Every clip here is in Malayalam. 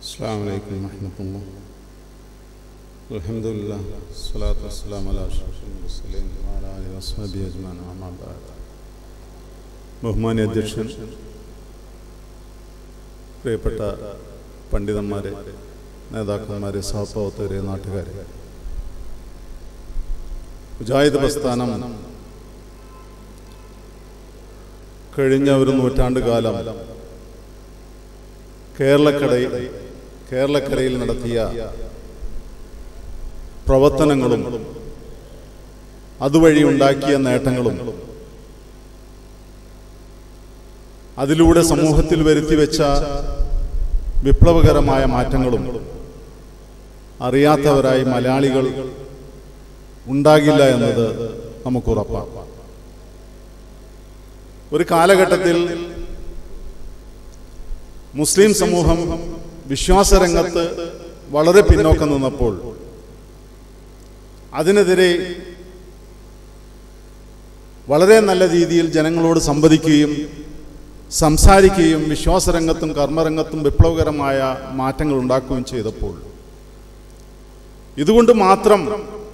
السلام عليكم ورحمة الله الحمد لله الصلاة والسلام على أشرف المرسلين وعلى آله وصحبه أجمعين أما بعد ബഹുമാന്യ അധ്യക്ഷൻ പ്രിയപ്പെട്ട പണ്ഡിതന്മാരെ നേതാക്കന്മാരെ സഹപ്രവർത്തകരെ നാട്ടുകാരെ മുജാഹിദ് പ്രസ്ഥാനം കഴിഞ്ഞ ഒരു നൂറ്റാണ്ട് കാലം കേരളക്കടയിൽ കേരളക്കരയിൽ നടത്തിയ പ്രവർത്തനങ്ങളും അതുവഴി ഉണ്ടാക്കിയ നേട്ടങ്ങളും അതിലൂടെ സമൂഹത്തിൽ വരുത്തി വെച്ച വിപ്ലവകരമായ മാറ്റങ്ങളും അറിയാത്തവരായി മലയാളികൾ ഉണ്ടാകില്ല എന്നത് നമുക്ക് ഉറപ്പാണ് ഒരു കാലഘട്ടത്തിൽ മുസ്ലിം സമൂഹം വിശ്വാസരംഗത്ത് വളരെ പിന്നോക്കം നിന്നപ്പോൾ അതിനെതിരെ വളരെ നല്ല രീതിയിൽ ജനങ്ങളോട് സംവദിക്കുകയും സംസാരിക്കുകയും വിശ്വാസരംഗത്തും കർമ്മരംഗത്തും വിപ്ലവകരമായ മാറ്റങ്ങൾ ഉണ്ടാക്കുകയും ചെയ്തപ്പോൾ ഇതുകൊണ്ട് മാത്രം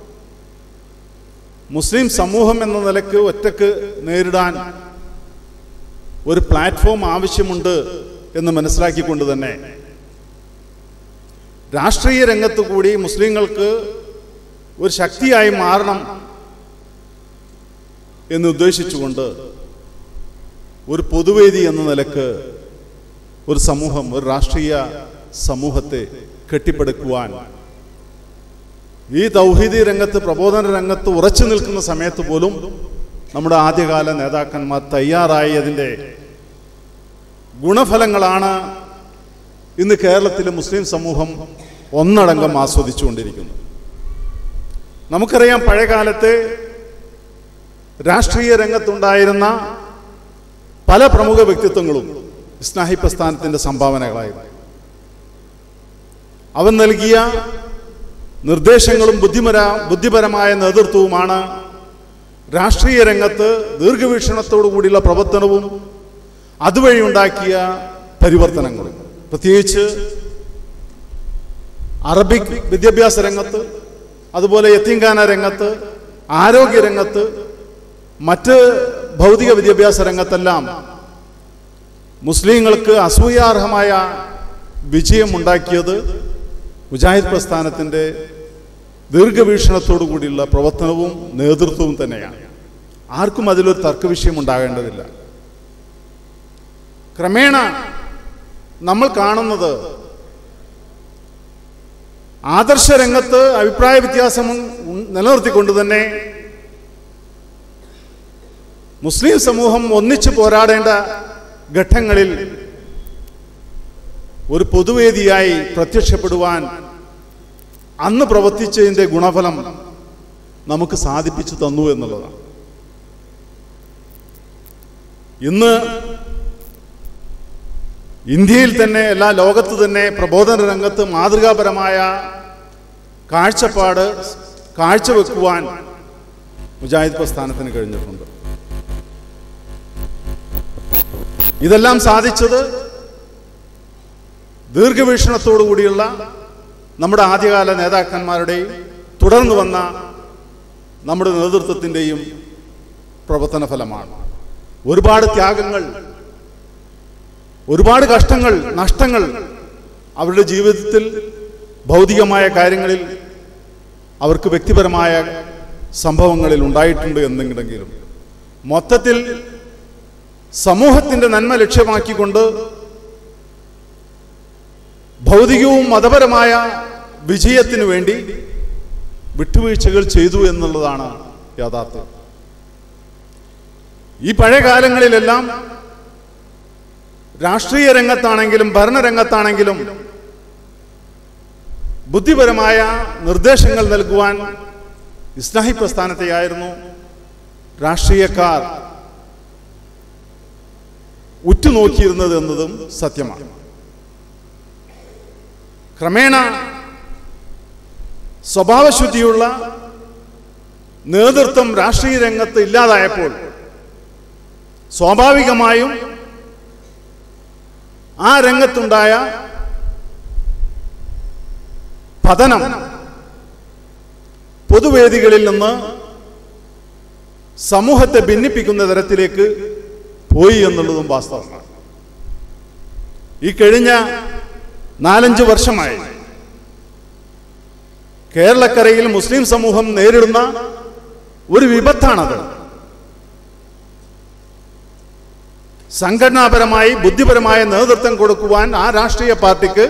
മുസ്ലിം സമൂഹം എന്ന നിലക്ക് ഒറ്റക്ക് നേരിടാൻ ഒരു പ്ലാറ്റ്ഫോം ആവശ്യമുണ്ട് എന്ന് മനസ്സിലാക്കിക്കൊണ്ട് തന്നെ രാഷ്ട്രീയ രംഗത്ത് കൂടി മുസ്ലിങ്ങൾക്ക് ഒരു ശക്തിയായി മാറണം എന്ന് ഉദ്ദേശിച്ചുകൊണ്ട് ഒരു പൊതുവേദി എന്ന നിലക്ക് ഒരു സമൂഹം ഒരു രാഷ്ട്രീയ സമൂഹത്തെ കെട്ടിപ്പടുക്കുവാൻ ഈ തൗഹീദി രംഗത്ത് പ്രബോധന രംഗത്ത് ഉറച്ചു നിൽക്കുന്ന സമയത്ത് പോലും നമ്മുടെ ആദ്യകാല നേതാക്കന്മാർ തയ്യാറായതിൻ്റെ ഗുണഫലങ്ങളാണ് ഇന്ന് കേരളത്തിലെ മുസ്ലിം സമൂഹം ഒന്നടങ്കം ആസ്വദിച്ചുകൊണ്ടിരിക്കുന്നത് നമുക്കറിയാം പഴയകാലത്ത് രാഷ്ട്രീയ രംഗത്തുണ്ടായിരുന്ന പല പ്രമുഖ വ്യക്തിത്വങ്ങളും ഇസ്ലാഹി പ്രസ്ഥാനത്തിൻ്റെ സംഭാവനകളായിരുന്നു അവൻ നൽകിയ നിർദ്ദേശങ്ങളും ബുദ്ധിമര ബുദ്ധിപരമായ നേതൃത്വവുമാണ് രാഷ്ട്രീയ രംഗത്ത് ദീർഘവീക്ഷണത്തോടു കൂടിയുള്ള പ്രവർത്തനവും അതുവഴി ഉണ്ടാക്കിയ പരിവർത്തനങ്ങളും പ്രത്യേകിച്ച് അറബിക് വിദ്യാഭ്യാസ രംഗത്ത് അതുപോലെ യത്തീങ്കാന രംഗത്ത് ആരോഗ്യ രംഗത്ത് മറ്റ് ഭൗതിക വിദ്യാഭ്യാസ രംഗത്തെല്ലാം മുസ്ലിങ്ങൾക്ക് അസൂയാർഹമായ വിജയം ഉണ്ടാക്കിയത് മുജാഹിദ് പ്രസ്ഥാനത്തിൻ്റെ ദീർഘവീക്ഷണത്തോടു കൂടിയുള്ള പ്രവർത്തനവും നേതൃത്വവും തന്നെയാണ് ആർക്കും അതിലൊരു തർക്കവിഷയം ഉണ്ടാകേണ്ടതില്ല ക്രമേണ നമ്മൾ കാണുന്നത് ആദർശ രംഗത്ത് അഭിപ്രായ വ്യത്യാസം നിലനിർത്തിക്കൊണ്ട് തന്നെ മുസ്ലിം സമൂഹം ഒന്നിച്ചു പോരാടേണ്ട ഘട്ടങ്ങളിൽ ഒരു പൊതുവേദിയായി പ്രത്യക്ഷപ്പെടുവാൻ അന്ന് പ്രവർത്തിച്ചതിൻ്റെ ഗുണഫലം നമുക്ക് സാധിപ്പിച്ചു തന്നു എന്നുള്ളതാണ് ഇന്ന് ഇന്ത്യയിൽ തന്നെ എല്ലാ ലോകത്ത് തന്നെ പ്രബോധന രംഗത്ത് മാതൃകാപരമായ കാഴ്ചപ്പാട് കാഴ്ചവെക്കുവാൻ മുജാഹിദ് പ്രസ്ഥാനത്തിന് കഴിഞ്ഞിട്ടുണ്ട് ഇതെല്ലാം സാധിച്ചത് ദീർഘവീക്ഷണത്തോടു കൂടിയുള്ള നമ്മുടെ ആദ്യകാല നേതാക്കന്മാരുടെയും തുടർന്നു വന്ന നമ്മുടെ നേതൃത്വത്തിൻ്റെയും പ്രവർത്തന ഫലമാണ് ഒരുപാട് ത്യാഗങ്ങൾ ഒരുപാട് കഷ്ടങ്ങൾ നഷ്ടങ്ങൾ അവരുടെ ജീവിതത്തിൽ ഭൗതികമായ കാര്യങ്ങളിൽ അവർക്ക് വ്യക്തിപരമായ സംഭവങ്ങളിൽ ഉണ്ടായിട്ടുണ്ട് എന്നെങ്കിലും മൊത്തത്തിൽ സമൂഹത്തിൻ്റെ നന്മ ലക്ഷ്യമാക്കിക്കൊണ്ട് ഭൗതികവും മതപരമായ വിജയത്തിനു വേണ്ടി വിട്ടുവീഴ്ചകൾ ചെയ്തു എന്നുള്ളതാണ് യാഥാർത്ഥ്യം ഈ പഴയ കാലങ്ങളിലെല്ലാം രാഷ്ട്രീയ രംഗത്താണെങ്കിലും ഭരണരംഗത്താണെങ്കിലും ബുദ്ധിപരമായ നിർദ്ദേശങ്ങൾ നൽകുവാൻ ഇസ്ലാഹി പ്രസ്ഥാനത്തെയായിരുന്നു രാഷ്ട്രീയക്കാർ ഉറ്റുനോക്കിയിരുന്നത് എന്നതും സത്യമാണ് ക്രമേണ സ്വഭാവശുദ്ധിയുള്ള നേതൃത്വം രാഷ്ട്രീയ രംഗത്ത് ഇല്ലാതായപ്പോൾ സ്വാഭാവികമായും ആ രംഗത്തുണ്ടായ പതനം പൊതുവേദികളിൽ നിന്ന് സമൂഹത്തെ ഭിന്നിപ്പിക്കുന്ന തരത്തിലേക്ക് പോയി എന്നുള്ളതും വാസ്തവമാണ് ഈ കഴിഞ്ഞ നാലഞ്ച് വർഷമായി കേരളക്കരയിൽ മുസ്ലിം സമൂഹം നേരിടുന്ന ഒരു വിപത്താണത് സംഘടനാപരമായി ബുദ്ധിപരമായ നേതൃത്വം കൊടുക്കുവാൻ ആ രാഷ്ട്രീയ പാർട്ടിക്ക്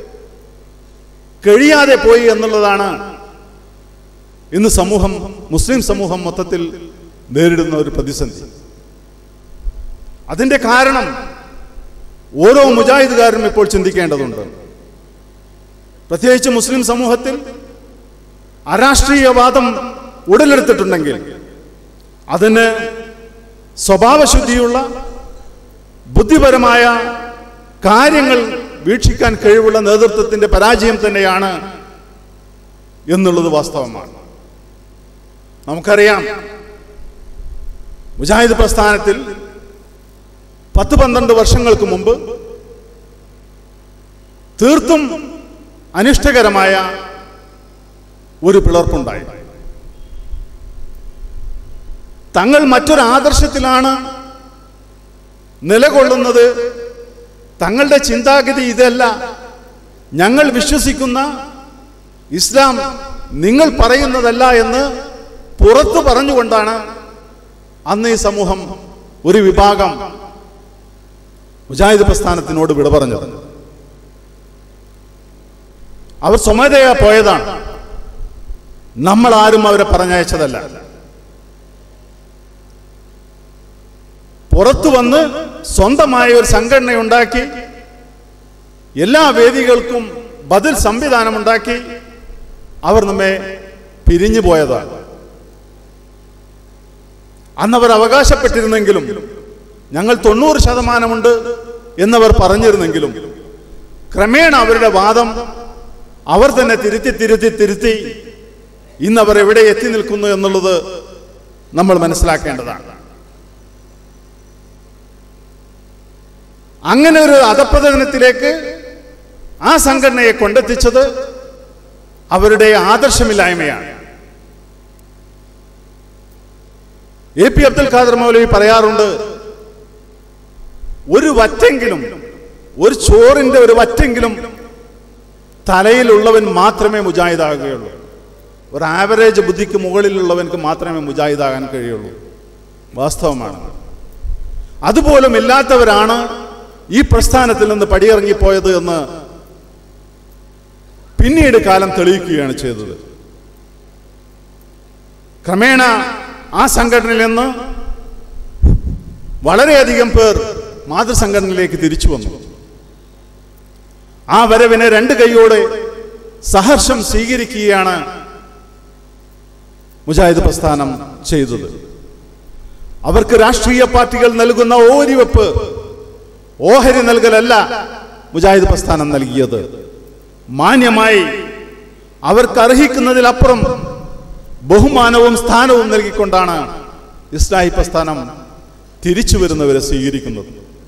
കഴിയാതെ പോയി എന്നുള്ളതാണ് ഇന്ന് സമൂഹം മുസ്ലിം സമൂഹം മൊത്തത്തിൽ നേരിടുന്ന ഒരു പ്രതിസന്ധി അതിന്റെ കാരണം ഓരോ മുജാഹിദുകാരനും ഇപ്പോൾ ചിന്തിക്കേണ്ടതുണ്ട് പ്രത്യേകിച്ച് മുസ്ലിം സമൂഹത്തിൽ അരാഷ്ട്രീയവാദം ഉടലെടുത്തിട്ടുണ്ടെങ്കിൽ അതിന് സ്വഭാവശുദ്ധിയുള്ള ബുദ്ധിപരമായ കാര്യങ്ങൾ വീക്ഷിക്കാൻ കഴിവുള്ള നേതൃത്വത്തിന്റെ പരാജയം തന്നെയാണ് എന്നുള്ളത് വാസ്തവമാണ് നമുക്കറിയാം മുജാഹിദ് പ്രസ്ഥാനത്തിൽ പത്ത് പന്ത്രണ്ട് വർഷങ്ങൾക്ക് മുമ്പ് തീർത്തും അനിഷ്ടകരമായ ഒരു പിളർപ്പുണ്ടായി തങ്ങൾ മറ്റൊരു ആദർശത്തിലാണ് നിലകൊള്ളുന്നത് തങ്ങളുടെ ചിന്താഗതി ഇതല്ല ഞങ്ങൾ വിശ്വസിക്കുന്ന ഇസ്ലാം നിങ്ങൾ പറയുന്നതല്ല എന്ന് പുറത്തു പറഞ്ഞുകൊണ്ടാണ് അന്ന് ഈ സമൂഹം ഒരു വിഭാഗം മുജാഹിദ് പ്രസ്ഥാനത്തിനോട് വിട പറഞ്ഞത് അവർ സ്വമേധയാ പോയതാണ് നമ്മൾ ആരും അവരെ പറഞ്ഞയച്ചതല്ല പുറത്തു വന്ന് സ്വന്തമായ ഒരു സംഘടനയുണ്ടാക്കി എല്ലാ വേദികൾക്കും ബദൽ സംവിധാനമുണ്ടാക്കി അവർ നമ്മെ പിരിഞ്ഞു പോയതാണ് അന്നവർ അവകാശപ്പെട്ടിരുന്നെങ്കിലും ഞങ്ങൾ തൊണ്ണൂറ് ശതമാനമുണ്ട് എന്നവർ പറഞ്ഞിരുന്നെങ്കിലും ക്രമേണ അവരുടെ വാദം അവർ തന്നെ തിരുത്തി തിരുത്തി തിരുത്തി ഇന്നവർ എവിടെ എത്തി നിൽക്കുന്നു എന്നുള്ളത് നമ്മൾ മനസ്സിലാക്കേണ്ടതാണ് അങ്ങനെ ഒരു അധപ്പതനത്തിലേക്ക് ആ സംഘടനയെ കൊണ്ടെത്തിച്ചത് അവരുടെ ആദർശമില്ലായ്മയാണ് എ പി അബ്ദുൽ ഖാദർ മൗലവി പറയാറുണ്ട് ഒരു വറ്റെങ്കിലും ഒരു ചോറിന്റെ ഒരു വറ്റെങ്കിലും തലയിലുള്ളവൻ മാത്രമേ മുജാഹിദാകുകയുള്ളൂ ഒരു ആവറേജ് ബുദ്ധിക്ക് മുകളിലുള്ളവൻക്ക് മാത്രമേ മുജാഹിദാകാൻ കഴിയുള്ളൂ വാസ്തവമാണ് അതുപോലും ഇല്ലാത്തവരാണ് ഈ പ്രസ്ഥാനത്തിൽ നിന്ന് പടിയിറങ്ങിപ്പോയത് എന്ന് പിന്നീട് കാലം തെളിയിക്കുകയാണ് ചെയ്തത് ക്രമേണ ആ സംഘടനയിൽ നിന്ന് വളരെയധികം പേർ മാതൃസംഘടനയിലേക്ക് തിരിച്ചു വന്നു ആ വരവിനെ രണ്ട് കൈയോടെ സഹർഷം സ്വീകരിക്കുകയാണ് മുജാഹിദ് പ്രസ്ഥാനം ചെയ്തത് അവർക്ക് രാഷ്ട്രീയ പാർട്ടികൾ നൽകുന്ന ഓരിവെപ്പ് ഓഹരി നൽകലല്ല മുജാഹിദ് പ്രസ്ഥാനം നൽകിയത് മാന്യമായി അവർക്ക് അർഹിക്കുന്നതിലപ്പുറം ബഹുമാനവും സ്ഥാനവും നൽകിക്കൊണ്ടാണ് ഇസ്ലാഹി പ്രസ്ഥാനം തിരിച്ചു വരുന്നവരെ സ്വീകരിക്കുന്നത്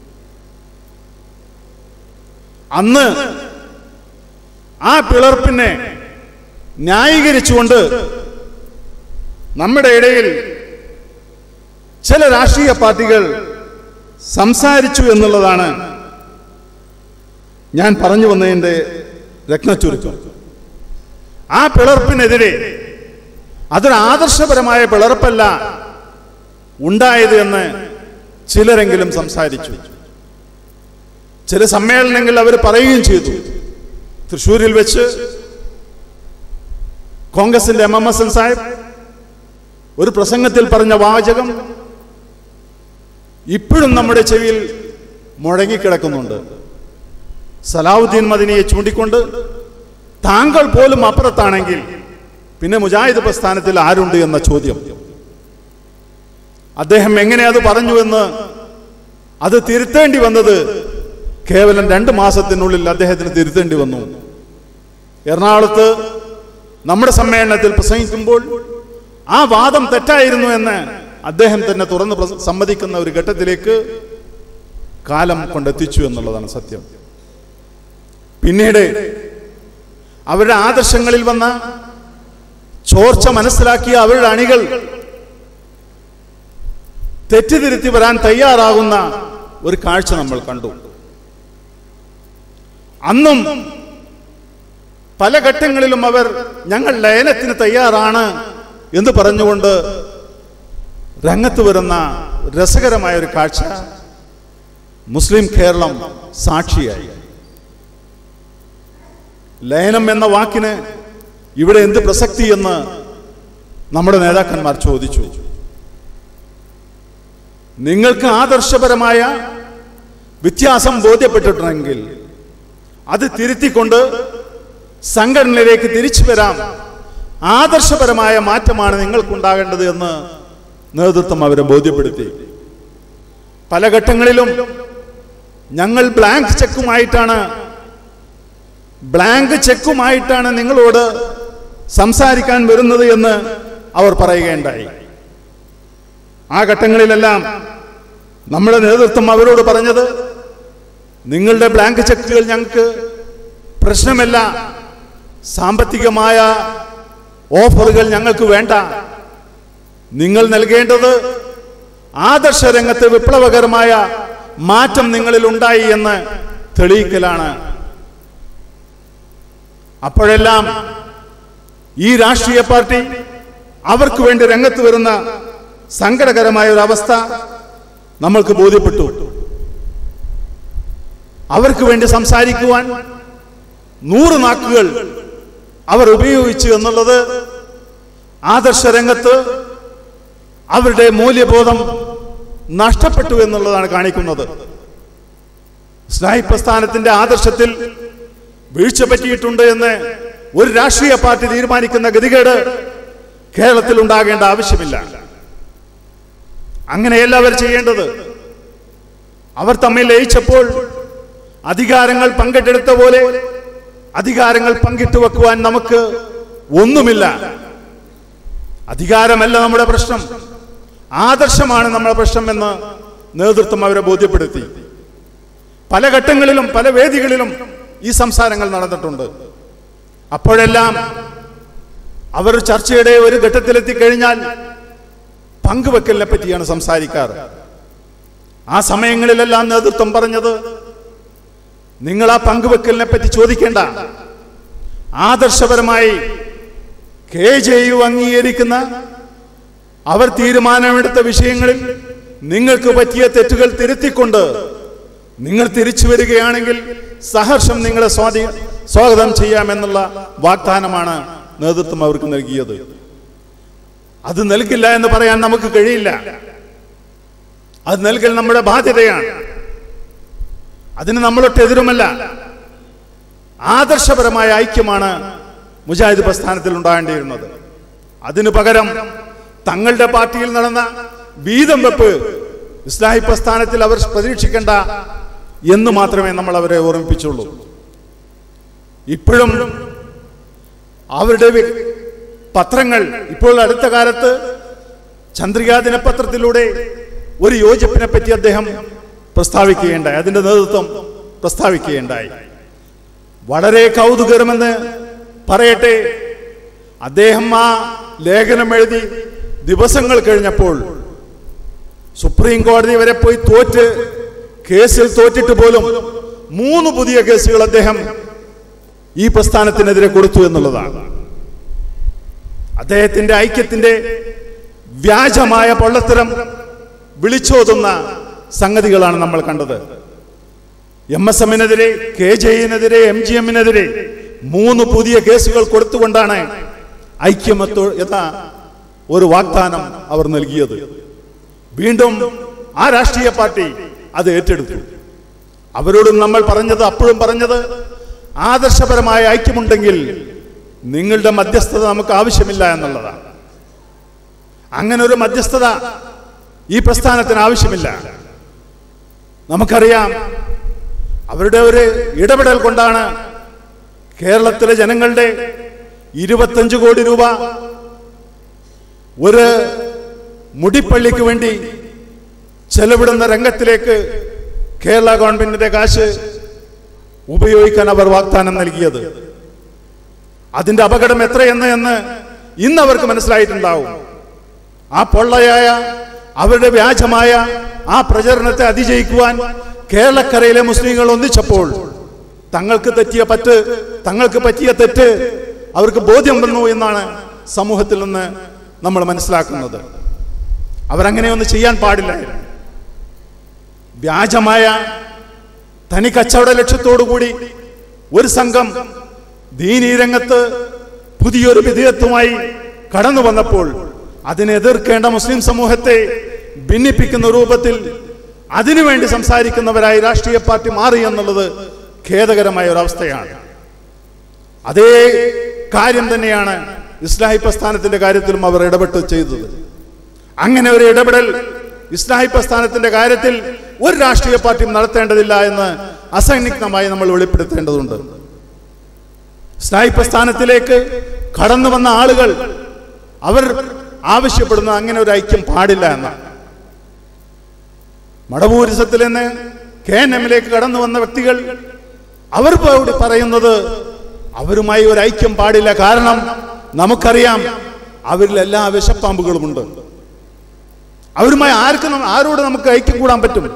അന്ന് ആ പിളർപ്പിനെ ന്യായീകരിച്ചുകൊണ്ട് നമ്മുടെ ഇടയിൽ ചില രാഷ്ട്രീയ പാർട്ടികൾ സംസാരിച്ചു എന്നുള്ളതാണ് ഞാൻ പറഞ്ഞു വന്നതിൻ്റെ രത്നച്ചുരുക്കം ആ പിളർപ്പിനെതിരെ അതൊരു ആദർശപരമായ പിളർപ്പല്ല ഉണ്ടായത് എന്ന് ചിലരെങ്കിലും സംസാരിച്ചു ചില സമ്മേളനങ്ങളിൽ അവർ പറയുകയും ചെയ്തു തൃശ്ശൂരിൽ വെച്ച് കോൺഗ്രസിന്റെ M M S N Sahib ഒരു പ്രസംഗത്തിൽ പറഞ്ഞ വാചകം ഇപ്പോഴും നമ്മുടെ ചെവിയിൽ മുഴങ്ങിക്കിടക്കുന്നുണ്ട് സലാവുദ്ദീൻ മദിനിയെ ചൂണ്ടിക്കൊണ്ട് താങ്കൾ പോലും അപ്പുറത്താണെങ്കിൽ പിന്നെ മുജാഹിദ് പ്രസ്ഥാനത്തിൽ ആരുണ്ട് എന്ന ചോദ്യം അദ്ദേഹം എങ്ങനെ അത് പറഞ്ഞു എന്ന് അത് തിരുത്തേണ്ടി വന്നത് കേവലം രണ്ട് മാസത്തിനുള്ളിൽ അദ്ദേഹത്തിന് തിരുത്തേണ്ടി വന്നു എറണാകുളത്ത് നമ്മുടെ സമ്മേളനത്തിൽ പ്രസംഗിക്കുമ്പോൾ ആ വാദം തെറ്റായിരുന്നു എന്ന് അദ്ദേഹം തന്നെ തുറന്ന് പ്രസ- സമ്മതിക്കുന്ന ഒരു ഘട്ടത്തിലേക്ക് കാലം കൊണ്ടെത്തിച്ചു എന്നുള്ളതാണ് സത്യം പിന്നീട് അവരുടെ ആദർശങ്ങളിൽ വന്ന ചോർച്ച മനസ്സിലാക്കിയ അവരുടെ അണികൾ തെറ്റിതിരുത്തി വരാൻ തയ്യാറാകുന്ന ഒരു കാഴ്ച നമ്മൾ കണ്ടു അന്നും പല ഘട്ടങ്ങളിലും അവർ ഞങ്ങൾ ലയനത്തിന് തയ്യാറാണ് എന്ന് പറഞ്ഞുകൊണ്ട് രംഗത്ത് വരുന്ന രസകരമായ ഒരു കാഴ്ച മുസ്ലിം കേരളം സാക്ഷിയായി ലയനം എന്ന വാക്കിന് ഇവിടെ എന്ത് പ്രസക്തി എന്ന് നമ്മുടെ നേതാക്കന്മാർ ചോദിച്ചു നിങ്ങൾക്ക് ആദർശപരമായ വ്യത്യാസം ബോധ്യപ്പെട്ടിട്ടുണ്ടെങ്കിൽ അത് തിരുത്തിക്കൊണ്ട് സംഘടനയിലേക്ക് തിരിച്ചു വരാം ആദർശപരമായ മാറ്റമാണ് നിങ്ങൾക്കുണ്ടാകേണ്ടത് എന്ന് നേതൃത്വം അവരെ ബോധ്യപ്പെടുത്തി പല ഘട്ടങ്ങളിലും ഞങ്ങൾ ബ്ലാങ്ക് ചെക്കുമായിട്ടാണ് ബ്ലാങ്ക് ചെക്കുമായിട്ടാണ് നിങ്ങളോട് സംസാരിക്കാൻ വരുന്നത് എന്ന് അവർ പറയുകയുണ്ടായി ആ ഘട്ടങ്ങളിലെല്ലാം നമ്മുടെ നേതൃത്വം അവരോട് പറഞ്ഞത് നിങ്ങളുടെ ബ്ലാങ്ക് ചെക്കുകൾ ഞങ്ങൾക്ക് പ്രശ്നമല്ല സാമ്പത്തികമായ ഓഫറുകൾ ഞങ്ങൾക്ക് വേണ്ട നിങ്ങൾ നൽകേണ്ടത് ആദർശ രംഗത്ത് വിപ്ലവകരമായ മാറ്റം നിങ്ങളിൽ ഉണ്ടായി എന്ന് തെളിയിക്കലാണ് അപ്പോഴെല്ലാം ഈ രാഷ്ട്രീയ പാർട്ടി അവർക്ക് വേണ്ടി രംഗത്ത് വരുന്ന സങ്കടകരമായ ഒരു അവസ്ഥ നമ്മൾക്ക് ബോധ്യപ്പെട്ടു അവർക്ക് വേണ്ടി സംസാരിക്കുവാൻ നൂറ് നാക്കുകൾ അവർ ഉപയോഗിച്ചു എന്നുള്ളത് ആദർശ രംഗത്ത് അവരുടെ മൂല്യബോധം നഷ്ടപ്പെട്ടു എന്നുള്ളതാണ് കാണിക്കുന്നത് സ്നായി പ്രസ്ഥാനത്തിന്റെ ആദർശത്തിൽ വീഴ്ച പറ്റിയിട്ടുണ്ട് എന്ന് ഒരു രാഷ്ട്രീയ പാർട്ടി തീരുമാനിക്കുന്ന ഗതികേട് കേരളത്തിൽ ഉണ്ടാകേണ്ട ആവശ്യമില്ല അങ്ങനെയല്ല അവർ ചെയ്യേണ്ടത് അവർ തമ്മിൽ ലയിച്ചപ്പോൾ അധികാരങ്ങൾ പങ്കിട്ടെടുത്ത പോലെ അധികാരങ്ങൾ പങ്കിട്ടു വെക്കുവാൻ നമുക്ക് ഒന്നുമില്ല അധികാരമല്ല നമ്മുടെ പ്രശ്നം ആദർശമാണ് നമ്മുടെ പ്രശ്നം എന്ന് നേതൃത്വം അവരെ ബോധ്യപ്പെടുത്തി പല ഘട്ടങ്ങളിലും പല വേദികളിലും ഈ സംസാരങ്ങൾ നടന്നിട്ടുണ്ട് അപ്പോഴെല്ലാം അവർ ചർച്ചയുടെ ഒരു ഘട്ടത്തിലെത്തി കഴിഞ്ഞാൽ പങ്കുവെക്കലിനെ പറ്റിയാണ് സംസാരിക്കാറ് ആ സമയങ്ങളിലെല്ലാം നേതൃത്വം പറഞ്ഞത് നിങ്ങൾ ആ പങ്കുവെക്കലിനെ പറ്റി ചോദിക്കേണ്ട ആദർശപരമായി കെ ജെ യു അംഗീകരിക്കുന്ന അവർ തീരുമാനമെടുത്ത വിഷയങ്ങളിൽ നിങ്ങൾക്ക് പറ്റിയ തെറ്റുകൾ തിരുത്തിക്കൊണ്ട് നിങ്ങൾ തിരിച്ചു വരികയാണെങ്കിൽ സഹർഷം നിങ്ങളെ സ്വാധീ സ്വാഗതം ചെയ്യാമെന്നുള്ള വാഗ്ദാനമാണ് നേതൃത്വം അവർക്ക് നൽകിയത് അത് നൽകില്ല എന്ന് പറയാൻ നമുക്ക് കഴിയില്ല അത് നൽകൽ നമ്മുടെ ബാധ്യതയാണ് അതിന് നമ്മളൊട്ട് എതിരുമല്ല ആദർശപരമായ ഐക്യമാണ് മുജാഹിദ് പ്രസ്ഥാനത്തിൽ ഉണ്ടാകേണ്ടിയിരുന്നത് അതിനു പകരം തങ്ങളുടെ പാർട്ടിയിൽ നടന്ന വീതം വെപ്പ് ഇസ്ലാഹി പ്രസ്ഥാനത്തിൽ അവർ പ്രതീക്ഷിക്കേണ്ട എന്ന് മാത്രമേ നമ്മൾ അവരെ ഓർമ്മിപ്പിച്ചുള്ളൂ ഇപ്പോഴും അവരുടെ വി- പത്രങ്ങൾ ഇപ്പോൾ അടുത്ത കാലത്ത് ചന്ദ്രികാ ദിനപത്രത്തിലൂടെ ഒരു യോജിപ്പിനെ പറ്റി അദ്ദേഹം പ്രസ്താവിക്കുകയുണ്ടായി അതിന്റെ നേതൃത്വം പ്രസ്താവിക്കുകയുണ്ടായി വളരെ കൗതുകരമെന്ന് പറയട്ടെ അദ്ദേഹം ആ ലേഖനം എഴുതി ദിവസങ്ങൾ കഴിഞ്ഞപ്പോൾ സുപ്രീം കോടതി വരെ പോയി തോറ്റ് കേസിൽ തോറ്റിട്ട് പോലും മൂന്ന് പുതിയ കേസുകൾ അദ്ദേഹം ഈ പ്രസ്ഥാനത്തിനെതിരെ കൊടുത്തു എന്നുള്ളതാണ് അദ്ദേഹത്തിന്റെ ഐക്യത്തിന്റെ വ്യാജമായ പൊള്ളത്തരം വിളിച്ചോതുന്ന സംഗതികളാണ് നമ്മൾ കണ്ടത് എം എസ് എമ്മിനെതിരെ കെ ജെയിനെതിരെ എം ജി എമ്മിനെതിരെ മൂന്ന് പുതിയ കേസുകൾ കൊടുത്തുകൊണ്ടാണ് ഐക്യമത്തോ എന്ന ഒരു വാഗ്ദാനം അവർ നൽകിയത് വീണ്ടും ആ രാഷ്ട്രീയ പാർട്ടി അത് ഏറ്റെടുത്തു അവരോടും നമ്മൾ പറഞ്ഞത് അപ്പോഴും പറഞ്ഞത് ആദർശപരമായ ഐക്യമുണ്ടെങ്കിൽ നിങ്ങളുടെ മധ്യസ്ഥത നമുക്ക് ആവശ്യമില്ല എന്നുള്ളതാണ് അങ്ങനെ ഒരു മധ്യസ്ഥത ഈ പ്രസ്ഥാനത്തിന് ആവശ്യമില്ല നമുക്കറിയാം അവരുടെ ഒരു ഇടപെടൽ കൊണ്ടാണ് കേരളത്തിലെ ജനങ്ങളുടെ ഇരുപത്തഞ്ച് കോടി രൂപ ഒരു മുടിപ്പള്ളിക്ക് വേണ്ടി ചെലവിടുന്ന രംഗത്തിലേക്ക് കേരള ഗവൺമെന്റിന്റെ കാശ് ഉപയോഗിക്കാൻ അവർ വാഗ്ദാനം നൽകിയത് അതിന്റെ അപകടം എത്രയെന്ന് എന്ന് ഇന്ന് അവർക്ക് മനസ്സിലായിട്ടുണ്ടാവും ആ പൊള്ളയായ അവരുടെ വ്യാജമായ ആ പ്രചരണത്തെ അതിജയിക്കുവാൻ കേരളക്കരയിലെ മുസ്ലിങ്ങൾ ഒന്നിച്ചപ്പോൾ തങ്ങൾക്ക് തെറ്റിയ പറ്റ് തങ്ങൾക്ക് പറ്റിയ തെറ്റ് അവർക്ക് ബോധ്യം വന്നു എന്നാണ് സമൂഹത്തിൽ നിന്ന് നമ്മൾ മനസ്സിലാക്കുന്നത് അവരങ്ങനെയൊന്നും ചെയ്യാൻ പാടില്ലായിരുന്നു വ്യാജമായ തനി കച്ചവട ലക്ഷ്യത്തോടുകൂടി ഒരു സംഘം ദീനീ രംഗത്ത് പുതിയൊരു വിധേയത്വമായി കടന്നു വന്നപ്പോൾ അതിനെ എതിർക്കേണ്ട മുസ്ലിം സമൂഹത്തെ ഭിന്നിപ്പിക്കുന്ന രൂപത്തിൽ അതിനുവേണ്ടി സംസാരിക്കുന്നവരായി രാഷ്ട്രീയ പാർട്ടി മാറി എന്നുള്ളത് ഖേദകരമായ ഒരു അവസ്ഥയാണ് അതേ കാര്യം തന്നെയാണ് ഇസ്ലാഹി പ്രസ്ഥാനത്തിന്റെ കാര്യത്തിലും അവർ ഇടപെട്ട് ചെയ്തത് അങ്ങനെ ഒരു ഇടപെടൽ ഇസ്ലാഹി പ്രസ്ഥാനത്തിന്റെ കാര്യത്തിൽ ഒരു രാഷ്ട്രീയ പാർട്ടിയും നടത്തേണ്ടതില്ല എന്ന് അസന്നിഗ്ധമായി നമ്മൾ വെളിപ്പെടുത്തേണ്ടതുണ്ട് ഇസ്ലാഹി പ്രസ്ഥാനത്തിലേക്ക് കടന്നു വന്ന ആളുകൾ അവർ ആവശ്യപ്പെടുന്ന അങ്ങനെ ഒരു ഐക്യം പാടില്ല എന്നാണ് മടവൂരിസത്തിൽ നിന്ന് കെ എൻ എമ്മിലേക്ക് കടന്നു വന്ന വ്യക്തികൾ അവർ പോയി പറയുന്നത് അവരുമായി ഒരു ഐക്യം പാടില്ല കാരണം നമുക്കറിയാം അവരിൽ എല്ലാ വിഷപ്പാമ്പുകളുമുണ്ട് അവരുമായി ആർക്ക് നം- ആരോട് നമുക്ക് ഐക്യം കൂടാൻ പറ്റും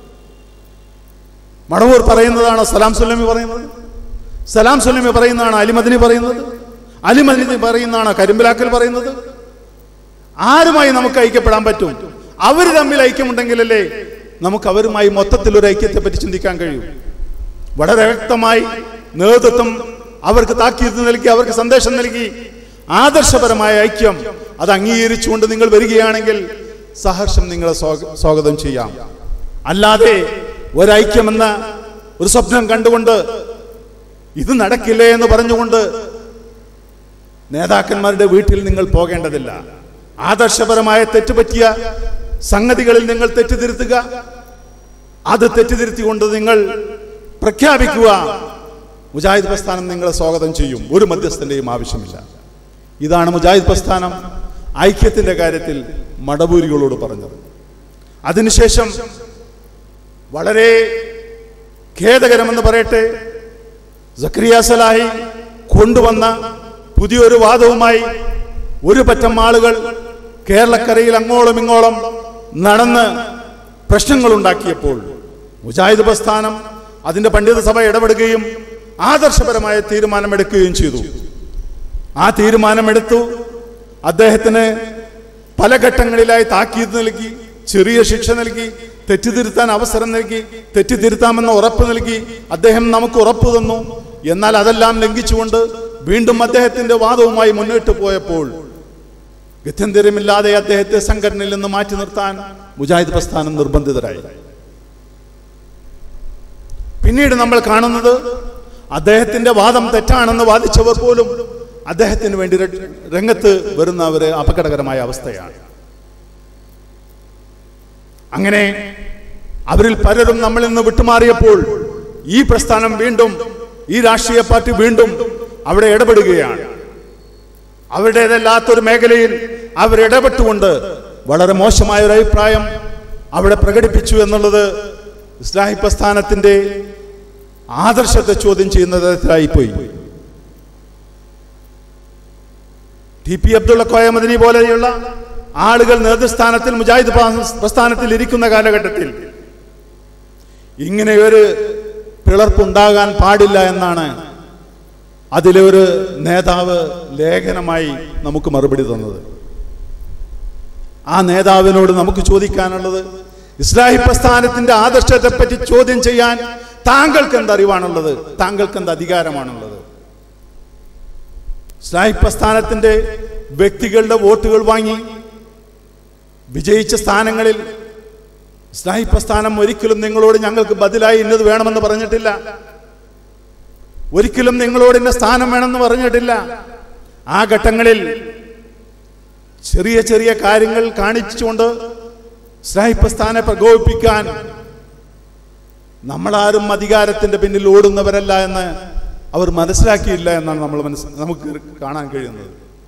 മടവൂർ പറയുന്നതാണ് സലാം സുല്ലമി പറയുന്നത് സലാം സുല്ലമി പറയുന്നതാണ് അലിമദിനി പറയുന്നത് അലിമദിനി പറയുന്നതാണ് കരിമ്പിലാക്കൽ പറയുന്നത് ആരുമായി നമുക്ക് ഐക്യപ്പെടാൻ പറ്റും അവർ തമ്മിൽ ഐക്യമുണ്ടെങ്കിലല്ലേ നമുക്ക് അവരുമായി മൊത്തത്തിൽ ഒരു ഐക്യത്തെ പറ്റി ചിന്തിക്കാൻ കഴിയും വളരെ വ്യക്തമായി നേതൃത്വം അവർക്ക് താക്കീത് നൽകി അവർക്ക് സന്ദേശം നൽകി ആദർശപരമായ ഐക്യം അത് അംഗീകരിച്ചുകൊണ്ട് നിങ്ങൾ വരികയാണെങ്കിൽ സഹർഷം നിങ്ങളെ സ്വാഗ- സ്വാഗതം ചെയ്യാം അല്ലാതെ ഒരൈക്യമെന്ന ഒരു സ്വപ്നം കണ്ടുകൊണ്ട് ഇത് നടക്കില്ലേ എന്ന് പറഞ്ഞുകൊണ്ട് നേതാക്കന്മാരുടെ വീട്ടിൽ നിങ്ങൾ പോകേണ്ടതില്ല ആദർശപരമായ തെറ്റുപറ്റിയ സംഗതികളിൽ നിങ്ങൾ തെറ്റുതിരുത്തുക അത് തെറ്റുതിരുത്തിക്കൊണ്ട് നിങ്ങൾ പ്രഖ്യാപിക്കുക മുജാഹിദ് പ്രസ്ഥാനം നിങ്ങളെ സ്വാഗതം ചെയ്യും ഒരു മധ്യസ്ഥന്റെയും ആവശ്യമില്ല ഇതാണ് മുജാഹിദ് പ്രസ്ഥാനം ഐക്യത്തിന്റെ കാര്യത്തിൽ മടബൂരികളോട് പറഞ്ഞത് അതിനുശേഷം വളരെ ഖേദകരമെന്ന് പറയട്ടെ സക്രിയ സലാഹി കൊണ്ടുവന്ന പുതിയൊരു വാദവുമായി ഒരു പറ്റം ആളുകൾ കേരളക്കരയിൽ അങ്ങോളം ഇങ്ങോളം നടന്ന് പ്രശ്നങ്ങൾ ഉണ്ടാക്കിയപ്പോൾ മുജാഹിദ് പ്രസ്ഥാനം അതിന്റെ പണ്ഡിത സഭ ഇടപെടുകയും ആദർശപരമായ തീരുമാനമെടുക്കുകയും ചെയ്തു ആ തീരുമാനമെടുത്തു അദ്ദേഹത്തിന് പല ഘട്ടങ്ങളിലായി താക്കീത് നൽകി ചെറിയ ശിക്ഷ നൽകി തെറ്റിതിരുത്താൻ അവസരം നൽകി തെറ്റിതിരുത്താമെന്ന ഉറപ്പ് നൽകി അദ്ദേഹം നമുക്ക് ഉറപ്പ് തന്നു എന്നാൽ അതെല്ലാം ലംഘിച്ചുകൊണ്ട് വീണ്ടും അദ്ദേഹത്തിന്റെ വാദവുമായി മുന്നോട്ട് പോയപ്പോൾ ഗത്യന്തരമില്ലാതെ അദ്ദേഹത്തെ സംഘടനയിൽ നിന്ന് മാറ്റി നിർത്താൻ മുജാഹിദ് പ്രസ്ഥാനം നിർബന്ധിതരായി പിന്നീട് നമ്മൾ കാണുന്നത് അദ്ദേഹത്തിന്റെ വാദം തെറ്റാണെന്ന് വാദിച്ചവർ പോലും അദ്ദേഹത്തിന് വേണ്ടി ര- രംഗത്ത് വരുന്ന ഒരു അപകടകരമായ അവസ്ഥയാണ് അങ്ങനെ അവരിൽ പലരും നമ്മളിൽ നിന്ന് വിട്ടുമാറിയപ്പോൾ ഈ പ്രസ്ഥാനം വീണ്ടും ഈ രാഷ്ട്രീയ പാർട്ടി വീണ്ടും അവിടെ ഇടപെടുകയാണ് അവരുടേതല്ലാത്തൊരു മേഖലയിൽ അവരിടപെട്ടുകൊണ്ട് വളരെ മോശമായ ഒരു അഭിപ്രായം അവിടെ പ്രകടിപ്പിച്ചു എന്നുള്ളത് ഇസ്ലാഹി പ്രസ്ഥാനത്തിന്റെ ആദർശത്തെ ചോദ്യം ചെയ്യുന്ന തരത്തിലായിപ്പോയി ടി പി അബ്ദുള്ള കോയമദിനി പോലെയുള്ള ആളുകൾ നേതൃസ്ഥാനത്തിൽ മുജാഹിദ് പ്രസ്ഥാ- പ്രസ്ഥാനത്തിൽ ഇരിക്കുന്ന കാലഘട്ടത്തിൽ ഇങ്ങനെ ഒരു പിളർപ്പുണ്ടാകാൻ പാടില്ല എന്നാണ് അതിലെ ഒരു നേതാവ് ലേഖനമായി നമുക്ക് മറുപടി തന്നത് ആ നേതാവിനോട് നമുക്ക് ചോദിക്കാനുള്ളത് ഇസ്ലാഹി പ്രസ്ഥാനത്തിന്റെ ആദർശത്തെ പറ്റി ചോദ്യം ചെയ്യാൻ താങ്കൾക്ക് എന്ത് അറിവാണുള്ളത് താങ്കൾക്ക് എന്ത് അധികാരമാണുള്ളത് ഇസ്ലാഹി പ്രസ്ഥാനത്തിന്റെ വ്യക്തികളുടെ വോട്ടുകൾ വാങ്ങി വിജയിച്ച സ്ഥാനങ്ങളിൽ ഇസ്ലാഹി പ്രസ്ഥാനം ഒരിക്കലും നിങ്ങളോട് ഞങ്ങൾക്ക് ബദലായി ഇന്നത് വേണമെന്ന് പറഞ്ഞിട്ടില്ല ഒരിക്കലും നിങ്ങളോട് ഇന്ന സ്ഥാനം വേണമെന്ന് പറഞ്ഞിട്ടില്ല ആ ഘട്ടങ്ങളിൽ ചെറിയ ചെറിയ കാര്യങ്ങൾ കാണിച്ചുകൊണ്ട് ഇസ്ലാഹി പ്രസ്ഥാനെ പ്രകോപിപ്പിക്കാൻ നമ്മളാരും അധികാരത്തിന്റെ പിന്നിൽ ഓടുന്നവരല്ല എന്ന് അവർ മനസ്സിലാക്കിയില്ല എന്നാണ് നമ്മൾ മനസ്സ് നമുക്ക് കാണാൻ കഴിയുന്നത്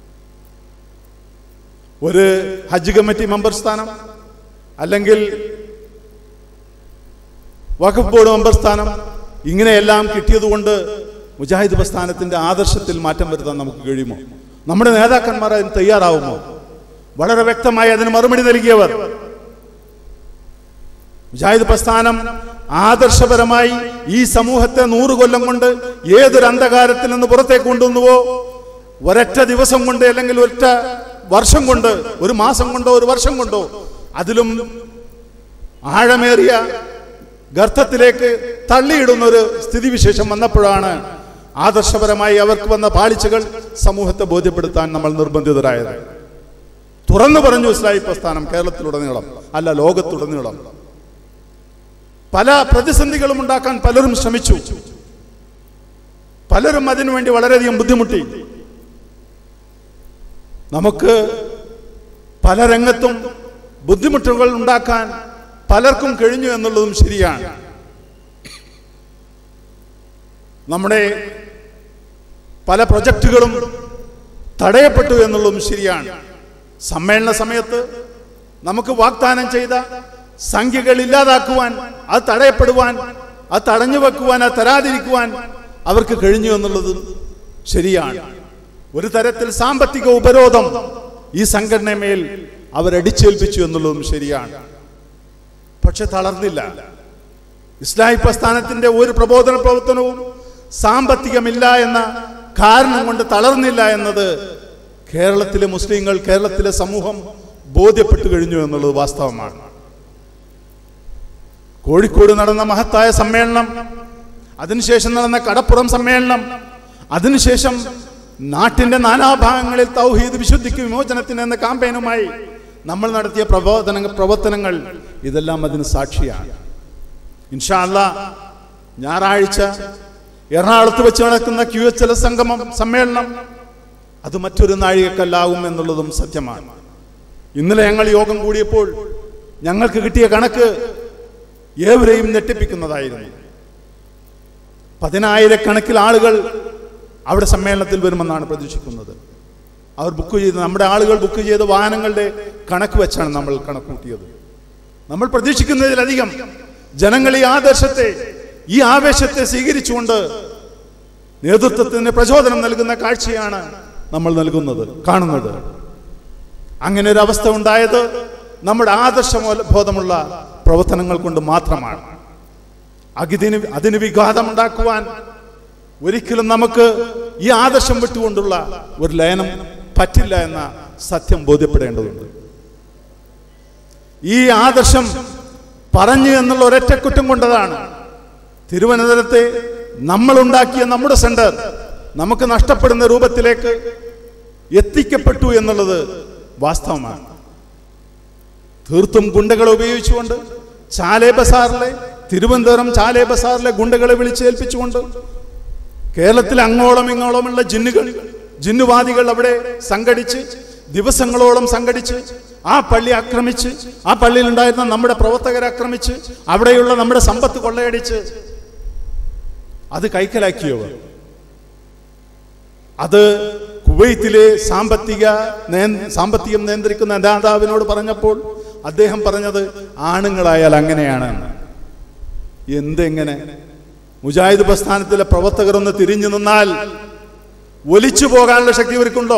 ഒരു ഹജ്ജ് കമ്മിറ്റി മെമ്പർ സ്ഥാനം അല്ലെങ്കിൽ വഖഫ് ബോർഡ് മെമ്പർ സ്ഥാനം ഇങ്ങനെയെല്ലാം കിട്ടിയതുകൊണ്ട് മുജാഹിദ് പ്രസ്ഥാനത്തിന്റെ ആദർശത്തിൽ മാറ്റം വരുത്താൻ നമുക്ക് കഴിയുമോ നമ്മുടെ നേതാക്കന്മാർ അതിന് തയ്യാറാവുമോ വളരെ വ്യക്തമായി അതിന് മറുപടി നൽകിയവർ മുജാഹിദ് പ്രസ്ഥാനം ആദർശപരമായി ഈ സമൂഹത്തെ നൂറ് കൊല്ലം കൊണ്ട് ഏതൊരു അന്ധകാരത്തിൽ നിന്ന് പുറത്തേക്ക് കൊണ്ടുവന്നുവോ ഒരൊറ്റ ദിവസം കൊണ്ട് അല്ലെങ്കിൽ ഒറ്റ വർഷം കൊണ്ട് ഒരു മാസം കൊണ്ടോ ഒരു വർഷം കൊണ്ടോ അതിലും ആഴമേറിയ ഗർത്തത്തിലേക്ക് തള്ളിയിടുന്ന ഒരു സ്ഥിതിവിശേഷം വന്നപ്പോഴാണ് ആദർശപരമായി അവർക്ക് വന്ന പാളിച്ചകൾ സമൂഹത്തെ ബോധ്യപ്പെടുത്താൻ നമ്മൾ നിർബന്ധിതരായത് തുറന്നു പറഞ്ഞു ഇസ്ലാഹി പ്രസ്ഥാനം കേരളത്തിലുടനീളം അല്ല ലോകത്തുടനീളം പല പ്രതിസന്ധികളും ഉണ്ടാക്കാൻ പലരും ശ്രമിച്ചു പലരും അതിനുവേണ്ടി വളരെയധികം ബുദ്ധിമുട്ടി നമുക്ക് പല രംഗത്തും ബുദ്ധിമുട്ടുകൾ ഉണ്ടാക്കാൻ പലർക്കും കഴിഞ്ഞു എന്നുള്ളതും ശരിയാണ് നമ്മുടെ പല പ്രൊജക്റ്റുകളും തടയപ്പെട്ടു എന്നുള്ളതും ശരിയാണ് സമ്മേളന സമയത്ത് നമുക്ക് വാഗ്ദാനം ചെയ്ത സംഖ്യകൾ ഇല്ലാതാക്കുവാൻ അത് തടയപ്പെടുവാൻ അത് തടഞ്ഞു വെക്കുവാൻ അത് തരാതിരിക്കുവാൻ അവർക്ക് കഴിഞ്ഞു എന്നുള്ളത് ശരിയാണ് ഒരു തരത്തിൽ സാമ്പത്തിക ഉപരോധം ഈ സംഘടനമേൽ അവരടിച്ചേൽപ്പിച്ചു എന്നുള്ളതും ശരിയാണ് പക്ഷെ തളർന്നില്ല ഇസ്ലാഹി പ്രസ്ഥാനത്തിന്റെ ഒരു പ്രബോധന പ്രവർത്തനവും സാമ്പത്തികമില്ല എന്ന കാരണം കൊണ്ട് തളർന്നില്ല എന്നത് കേരളത്തിലെ മുസ്ലിങ്ങൾ കേരളത്തിലെ സമൂഹം ബോധ്യപ്പെട്ടു കഴിഞ്ഞു എന്നുള്ളത് വാസ്തവമാണ് കോഴിക്കോട് നടന്ന മഹത്തായ സമ്മേളനം അതിനുശേഷം നടന്ന കടപ്പുറം സമ്മേളനം അതിനുശേഷം നാട്ടിന്റെ നാനാഭാഗങ്ങളിൽ തൗഹീദ് വിശുദ്ധിക്ക് വിമോചനത്തിന് എന്ന കാമ്പയിനുമായി നമ്മൾ നടത്തിയ പ്രബോധന പ്രവർത്തനങ്ങൾ ഇതെല്ലാം അതിന് സാക്ഷിയാണ് ഇൻഷാ അല്ലാ ഞായറാഴ്ച എറണാകുളത്ത് വെച്ച് നടക്കുന്ന ക്യു എച്ച് എൽ സംഗമം സമ്മേളനം അത് മറ്റൊരു നാഴികക്കല്ലാകും എന്നുള്ളതും സത്യമാണ് ഇന്നലെ ഞങ്ങൾ യോഗം കൂടിയപ്പോൾ ഞങ്ങൾക്ക് കിട്ടിയ കണക്ക് ഏവരെയും ഞെട്ടിപ്പിക്കുന്നതായിരുന്നു പതിനായിരക്കണക്കിൽ ആളുകൾ അവിടെ സമ്മേളനത്തിൽ വരുമെന്നാണ് പ്രതീക്ഷിക്കുന്നത് അവർ ബുക്ക് ചെയ്ത് നമ്മുടെ ആളുകൾ ബുക്ക് ചെയ്ത വാഹനങ്ങളുടെ കണക്ക് വെച്ചാണ് നമ്മൾ കണക്ക് കൂട്ടിയത് നമ്മൾ പ്രതീക്ഷിക്കുന്നതിലധികം ജനങ്ങൾ ഈ ആദർശത്തെ ഈ ആവേശത്തെ സ്വീകരിച്ചുകൊണ്ട് നേതൃത്വത്തിന് പ്രചോദനം നൽകുന്ന കാഴ്ചയാണ് നമ്മൾ നൽകുന്നത് കാണുന്നത് അങ്ങനെ ഒരു അവസ്ഥ ഉണ്ടായത് നമ്മുടെ ആദർശ ബോധമുള്ള പ്രവർത്തനങ്ങൾ കൊണ്ട് മാത്രമാണ് അതിന് അതിന് വിഘാതമുണ്ടാക്കുവാൻ ഒരിക്കലും നമുക്ക് ഈ ആദർശം വിട്ടുകൊണ്ടുള്ള ഒരു ലയനം പറ്റില്ല എന്ന സത്യം ബോധ്യപ്പെടേണ്ടതുണ്ട് ഈ ആദർശം പറഞ്ഞു എന്നുള്ള ഒരൊറ്റ കുറ്റം കൊണ്ടതാണ് തിരുവനന്തപുരത്തെ നമ്മൾ ഉണ്ടാക്കിയ നമ്മുടെ സെന്റർ നമുക്ക് നഷ്ടപ്പെടുന്ന രൂപത്തിലേക്ക് എത്തിക്കപ്പെട്ടു എന്നുള്ളത് വാസ്തവമാണ് തീർത്തും ഗുണ്ടകളെ ഉപയോഗിച്ചുകൊണ്ട് ചാലേ ബസാറിലെ തിരുവനന്തപുരം ചാലേ ബസാറിലെ ഗുണ്ടകളെ വിളിച്ചേൽപ്പിച്ചുകൊണ്ട് കേരളത്തിൽ അങ്ങോളം ഇങ്ങോളമുള്ള ജിന്നുകൾ ജിന്നുവാദികൾ അവിടെ സംഘടിച്ച് ദിവസങ്ങളോളം സംഘടിച്ച് ആ പള്ളി ആക്രമിച്ച് ആ പള്ളിയിൽ ഉണ്ടായിരുന്ന നമ്മുടെ പ്രവർത്തകരെ ആക്രമിച്ച് അവിടെയുള്ള നമ്മുടെ സമ്പത്ത് കൊള്ളയടിച്ച് അത് കൈക്കലാക്കിയവർ അത് കുവൈത്തിലെ സാമ്പത്തിക നേ- സാമ്പത്തികം നിയന്ത്രിക്കുന്ന നേതാവിനോട് പറഞ്ഞപ്പോൾ അദ്ദേഹം പറഞ്ഞത് ആണുങ്ങളായാൽ അങ്ങനെയാണ് എന്ന്. എന്തെങ്ങനെ മുജാഹിദ് പ്രസ്ഥാനത്തിലെ പ്രവർത്തകർ ഒന്ന് തിരിഞ്ഞു നിന്നാൽ ഒലിച്ചു പോകാനുള്ള ശക്തി ഇവർക്കുണ്ടോ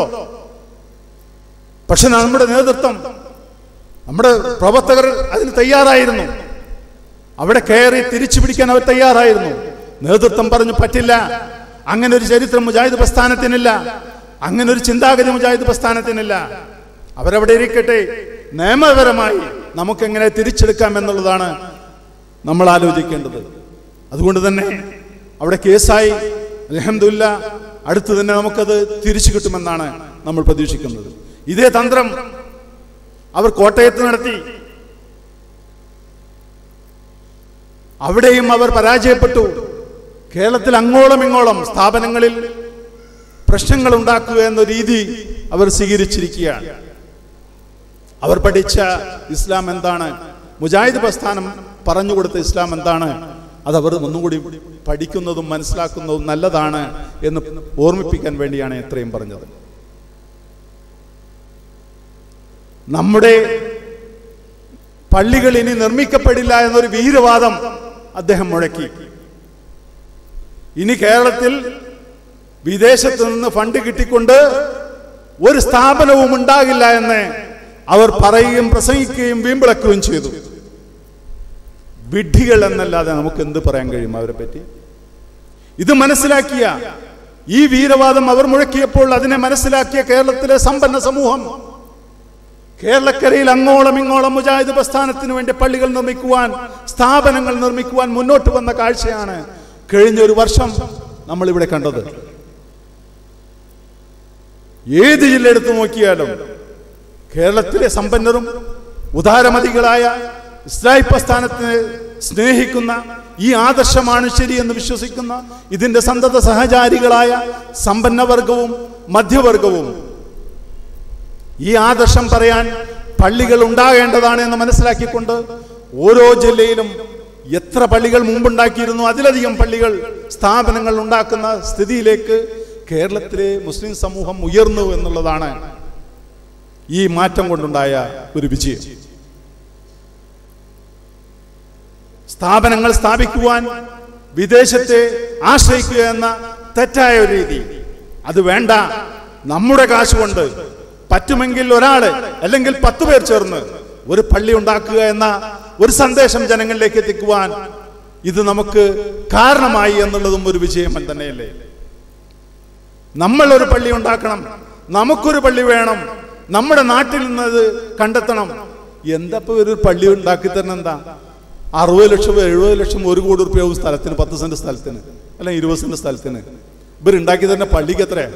പക്ഷെ നമ്മുടെ നേതൃത്വം നമ്മുടെ പ്രവർത്തകർ അതിന് തയ്യാറായിരുന്നു അവിടെ കയറി തിരിച്ചു പിടിക്കാൻ അവർ തയ്യാറായിരുന്നു നേതൃത്വം പറഞ്ഞു പറ്റില്ല അങ്ങനെ ഒരു ചരിത്രം മുജാഹിദ് പ്രസ്ഥാനത്തിനില്ല അങ്ങനെ ഒരു ചിന്താഗതി മുജാഹിദ് പ്രസ്ഥാനത്തിനില്ല അവരവിടെ ഇരിക്കട്ടെ നിയമപരമായി നമുക്കെങ്ങനെ തിരിച്ചെടുക്കാം എന്നുള്ളതാണ് നമ്മൾ ആലോചിക്കേണ്ടത് അതുകൊണ്ട് തന്നെ അവിടെ കേസായി അലഹമില്ല അടുത്ത് തന്നെ നമുക്കത് തിരിച്ചു കിട്ടുമെന്നാണ് നമ്മൾ പ്രതീക്ഷിക്കുന്നത് ഇതേ തന്ത്രം അവർ കോട്ടയത്ത് നടത്തി അവിടെയും അവർ പരാജയപ്പെട്ടു കേരളത്തിൽ അങ്ങോളം ഇങ്ങോളം സ്ഥാപനങ്ങളിൽ പ്രശ്നങ്ങൾ ഉണ്ടാക്കുക എന്ന രീതി അവർ സ്വീകരിച്ചിരിക്കുകയാണ് അവർ പഠിച്ച ഇസ്ലാം എന്താണ് മുജാഹിദ് പ്രസ്ഥാനം പറഞ്ഞുകൊടുത്ത ഇസ്ലാം എന്താണ് അത് അവർ ഒന്നുകൂടി പഠിക്കുന്നതും മനസ്സിലാക്കുന്നതും നല്ലതാണ് എന്ന് ഓർമ്മിപ്പിക്കാൻ വേണ്ടിയാണ് ഇത്രയും പറഞ്ഞത് നമ്മുടെ പള്ളികൾ ഇനി നിർമ്മിക്കപ്പെടില്ല എന്നൊരു വീരവാദം അദ്ദേഹം മുഴക്കി ഇനി കേരളത്തിൽ വിദേശത്ത് നിന്ന് ഫണ്ട് കിട്ടിക്കൊണ്ട് ഒരു സ്ഥാപനവും ഉണ്ടാകില്ല എന്ന് അവർ പറയുകയും പ്രസംഗിക്കുകയും വീമ്പിളക്കുകയും ചെയ്തു വിഡ്ഢികൾ എന്നല്ലാതെ നമുക്ക് എന്ത് പറയാൻ കഴിയും അവരെ പറ്റി ഇത് മനസ്സിലാക്കിയ ഈ വീരവാദം അവർ മുഴക്കിയപ്പോൾ അതിനെ മനസ്സിലാക്കിയ കേരളത്തിലെ സമ്പന്ന സമൂഹം കേരളക്കരയിൽ അങ്ങോളം ഇങ്ങോളം മുജാഹിദ് പ്രസ്ഥാനത്തിന് വേണ്ടി പള്ളികൾ നിർമ്മിക്കുവാൻ സ്ഥാപനങ്ങൾ നിർമ്മിക്കുവാൻ മുന്നോട്ട് വന്ന കാഴ്ചയാണ് കഴിഞ്ഞ ഒരു വർഷം നമ്മൾ ഇവിടെ കണ്ടത് ഏത് ജില്ല എടുത്തു നോക്കിയാലും കേരളത്തിലെ സമ്പന്നരും ഉദാരമതികളായ ഇസ്ലാഹി പ്രസ്ഥാനത്തിനെ സ്നേഹിക്കുന്ന ഈ ആദർശമാണ് ശരിയെന്ന് വിശ്വസിക്കുന്ന ഇതിന്റെ സന്തത സഹചാരികളായ സമ്പന്നവർഗവും മധ്യവർഗവും ഈ ആദർശം പറയാൻ പള്ളികൾ ഉണ്ടാകേണ്ടതാണ് എന്ന് മനസ്സിലാക്കിക്കൊണ്ട് ഓരോ ജില്ലയിലും എത്ര പള്ളികൾ മുമ്പുണ്ടാക്കിയിരുന്നു അതിലധികം പള്ളികൾ സ്ഥാപനങ്ങൾ ഉണ്ടാക്കുന്ന സ്ഥിതിയിലേക്ക് കേരളത്തിലെ മുസ്ലിം സമൂഹം ഉയർന്നു എന്നുള്ളതാണ് ഈ മാറ്റം കൊണ്ടുണ്ടായ ഒരു വിജയം സ്ഥാപനങ്ങൾ സ്ഥാപിക്കുവാൻ വിദേശത്തെ ആശ്രയിക്കുക എന്ന തെറ്റായ ഒരു രീതി അത് വേണ്ട നമ്മുടെ കാശ് കൊണ്ട് പറ്റുമെങ്കിൽ ഒരാള് അല്ലെങ്കിൽ പത്ത് പേർ ചേർന്ന് ഒരു പള്ളി ഉണ്ടാക്കുക എന്ന ഒരു സന്ദേശം ജനങ്ങളിലേക്ക് എത്തിക്കുവാൻ ഇത് നമുക്ക് കാരണമായി എന്നുള്ളതും ഒരു വിജയം തന്നെയല്ലേ നമ്മൾ ഒരു പള്ളി ഉണ്ടാക്കണം നമുക്കൊരു പള്ളി വേണം നമ്മുടെ നാട്ടിൽ നിന്ന് അത് കണ്ടെത്തണം എന്തപ്പോ ഒരു പള്ളി ഉണ്ടാക്കി തരണം എന്താ അറുപത് ലക്ഷം എഴുപത് ലക്ഷം ഒരു കോടി റുപ്യാവും സ്ഥലത്തിന് പത്ത് സെന്റ് സ്ഥലത്തിന് അല്ല ഇരുപത് സെന്റ് സ്ഥലത്തിന് ഇവർ ഉണ്ടാക്കി തരുന്ന പള്ളിക്ക് എത്രയാ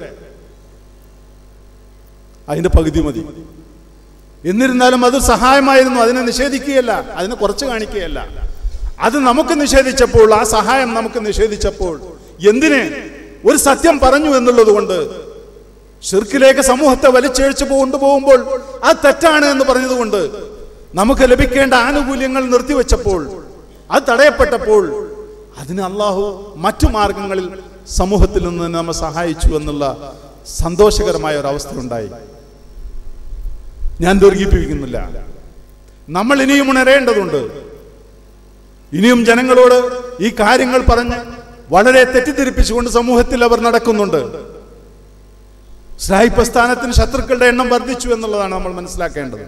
അതിന്റെ പകുതി മതി എന്നിരുന്നാലും അത് സഹായമായിരുന്നു അതിനെ നിഷേധിക്കുകയല്ല അതിനെ കുറച്ച് കാണിക്കുകയല്ല അത് നമുക്ക് നിഷേധിച്ചപ്പോൾ ആ സഹായം നമുക്ക് നിഷേധിച്ചപ്പോൾ എന്തിന് ഒരു സത്യം പറഞ്ഞു എന്നുള്ളത് കൊണ്ട് ഷിർക്കിലേക്ക് സമൂഹത്തെ വലിച്ചഴിച്ചു കൊണ്ടുപോകുമ്പോൾ അത് തെറ്റാണ് എന്ന് പറഞ്ഞതുകൊണ്ട് നമുക്ക് ലഭിക്കേണ്ട ആനുകൂല്യങ്ങൾ നിർത്തിവെച്ചപ്പോൾ അത് തടയപ്പെട്ടപ്പോൾ അതിന് അള്ളാഹു മറ്റു മാർഗങ്ങളിൽ സമൂഹത്തിൽ നിന്ന് നമ്മെ സഹായിച്ചു എന്നുള്ള സന്തോഷകരമായ ഒരു അവസ്ഥ ഉണ്ടായി ഞാൻ ദീർഘിപ്പിക്കുന്നില്ല നമ്മൾ ഇനിയും ഉണരേണ്ടതുണ്ട് ഇനിയും ജനങ്ങളോട് ഈ കാര്യങ്ങൾ പറഞ്ഞ് വളരെ തെറ്റിദ്ധരിപ്പിച്ചുകൊണ്ട് സമൂഹത്തിൽ അവർ നടക്കുന്നുണ്ട് സ്നായി പ്രസ്ഥാനത്തിന് ശത്രുക്കളുടെ എണ്ണം വർദ്ധിച്ചു എന്നുള്ളതാണ് നമ്മൾ മനസ്സിലാക്കേണ്ടത്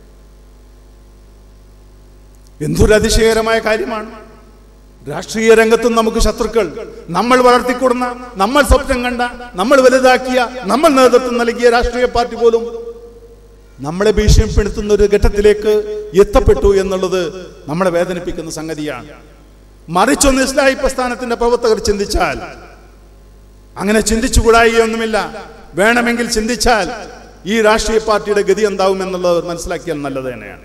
എന്തൊരു അതിശയകരമായ കാര്യമാണ് രാഷ്ട്രീയ രംഗത്തും നമുക്ക് ശത്രുക്കൾ നമ്മൾ വളർത്തിക്കൊടുന്ന നമ്മൾ സ്വപ്നം കണ്ട നമ്മൾ വലുതാക്കിയ നമ്മൾ നേതൃത്വം നൽകിയ രാഷ്ട്രീയ പാർട്ടി പോലും നമ്മളെ ഭീഷണിപ്പെടുത്തുന്ന ഒരു ഘട്ടത്തിലേക്ക് എത്തപ്പെട്ടു എന്നുള്ളത് നമ്മളെ വേദനിപ്പിക്കുന്ന സംഗതിയാണ് മറിച്ചൊന്ന് ഇസ്ലാഹി പ്രസ്ഥാനത്തിന്റെ പ്രവർത്തകർ ചിന്തിച്ചാൽ അങ്ങനെ ചിന്തിച്ചുകൂടായി ഒന്നുമില്ല വേണമെങ്കിൽ ചിന്തിച്ചാൽ ഈ രാഷ്ട്രീയ പാർട്ടിയുടെ ഗതി എന്താവും എന്നുള്ളത് മനസ്സിലാക്കിയാൽ നല്ലത് തന്നെയാണ്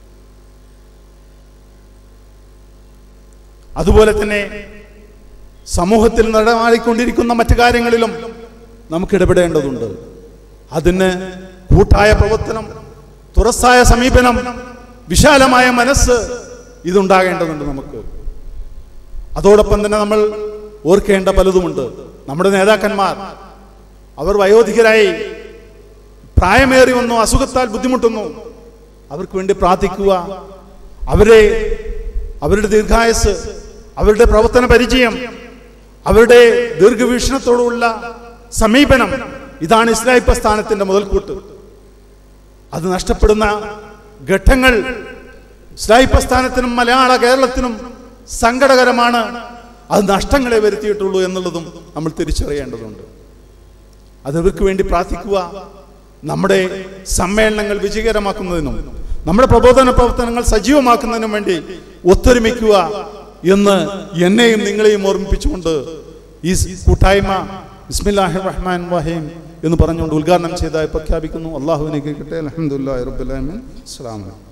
അതുപോലെ തന്നെ സമൂഹത്തിൽ നടമാടിക്കൊണ്ടിരിക്കുന്ന മറ്റു കാര്യങ്ങളിലും നമുക്ക് ഇടപെടേണ്ടതുണ്ട് അതിന് കൂട്ടായ പ്രവർത്തനം തുറസായ സമീപനം വിശാലമായ മനസ്സ് ഇതുണ്ടാകേണ്ടതുണ്ട് നമുക്ക് അതോടൊപ്പം തന്നെ നമ്മൾ ഓർക്കേണ്ട പലതുമുണ്ട് നമ്മുടെ നേതാക്കന്മാർ അവർ വയോധികരായി പ്രായമേറി വന്നു അസുഖത്താൽ ബുദ്ധിമുട്ടുന്നു അവർക്ക് വേണ്ടി പ്രാർത്ഥിക്കുക അവരെ അവരുടെ ദീർഘായുസ് അവരുടെ പ്രവർത്തന പരിചയം അവരുടെ ദീർഘവീക്ഷണത്തോടുള്ള സമീപനം ഇതാണ് ഇസ്ലാഹി പ്രസ്ഥാനത്തിന്റെ മുതൽക്കൂട്ട് അത് നഷ്ടപ്പെടുന്ന ഘട്ടങ്ങൾ ഇസ്ലാഹി പ്രസ്ഥാനത്തിനും മലയാള കേരളത്തിനും സങ്കടകരമാണ് അത് നഷ്ടങ്ങളെ വരുത്തിയിട്ടുള്ളൂ എന്നുള്ളതും നമ്മൾ തിരിച്ചറിയേണ്ടതുണ്ട് അതവർക്ക് വേണ്ടി പ്രാർത്ഥിക്കുക നമ്മുടെ സമ്മേളനങ്ങൾ വിജയകരമാക്കുന്നതിനും നമ്മുടെ പ്രബോധന പ്രവർത്തനങ്ങൾ സജീവമാക്കുന്നതിനും വേണ്ടി ഒത്തൊരുമിക്കുക എന്ന് എന്നെയും നിങ്ങളെയും ഓർമ്മിപ്പിച്ചുകൊണ്ട് ഈ കൂട്ടായ്മ ബിസ്മില്ലാഹി റഹ്മാൻ വഹീം എന്ന് പറഞ്ഞുകൊണ്ട് ഉദ്ഘാടനം ചെയ്തതായി പ്രഖ്യാപിക്കുന്നു അള്ളാഹുവിനെ കേൾക്കട്ടെ അലഹമുല്ലാ റബ്ബുലാമിൻ അസ്സാം വലൈക്കും